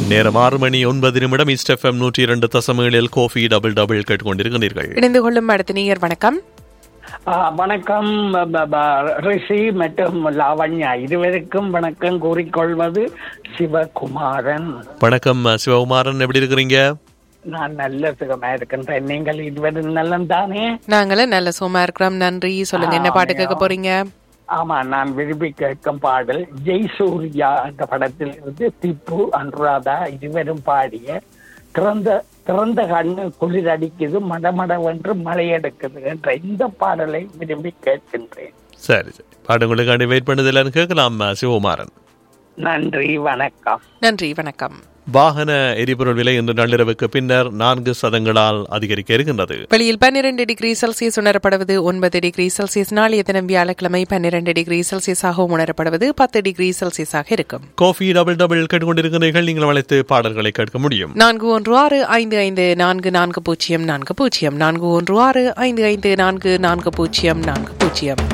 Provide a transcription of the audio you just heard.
நேரம் ஆறு மணி ஒன்பது நிமிடம் ஈஸ்ட் எஃப்எம் நூற்றி இரண்டு தசமேழில் கோஃபி டபுள் டபுள் கேட்டுக்கொண்டிருக்கிறீர்கள் இணைந்து கொள்ளும் அடுத்த நேயர் வணக்கம் ஆ, வணக்கம் ப- ப- ரிஷி மற்றும் லாவண்யா இருவருக்கும் வணக்கம் கூறிக்கொள்வது சிவகுமாரன் வணக்கம் சிவகுமாரன் எப்படி இருக்கிறீங்க நான் நல்ல சுகமா இருக்கின்றேன் நீங்கள் இருவரும் நலம் தானே நாங்களும் நல்ல சோமா இருக்கிறோம் நன்றி சொல்லுங்க என்ன பாட்டு கேட்க போறீங்க ஆமா நான் விரும்பி கேட்கும் பாடல் ஜெய் சூர்யா என்ற படத்தில் இருந்து திப்பு அனுராதா இருவரும் பாடிய திறந்த திறந்த கண்ணு குளிர் அடிக்குது மடமடவென்று மழை எடுக்குது என்ற இந்த பாடலை விரும்பி கேட்கின்றேன் சரி சரி பாடுங்களுக்காண்டி வெயிட் பண்ணதில்லைன்னு கேட்கலாம் சிவகுமாரன் நன்றி வணக்கம் நன்றி வணக்கம் வாகன எரிபொருள் விலை இன்று நள்ளிரவுக்கு பின்னர் நான்கு சதங்களால் அதிகரிக்க இருக்கின்றது வெளியில் பன்னிரண்டு டிகிரி செல்சியஸ் உணரப்படுவது ஒன்பது டிகிரி செல்சியஸ் நாளைய தினம் வியாழக்கிழமை பன்னிரண்டு டிகிரி செல்சியஸாகவும் உணரப்படுவது பத்து டிகிரி செல்சியஸாக இருக்கும் கோஃபி டபுள் டபுள் கேட்டுக்கொண்டிருக்கிறீர்கள் நீங்கள் அழைத்து பாடல்களை கேட்க முடியும் நான்கு ஒன்று ஆறு ஐந்து ஐந்து நான்கு நான்கு பூஜ்ஜியம் நான்கு பூஜ்ஜியம் நான்கு ஒன்று ஆறு ஐந்து ஐந்து நான்கு நான்கு பூஜ்ஜியம் நான்கு பூஜ்ஜியம்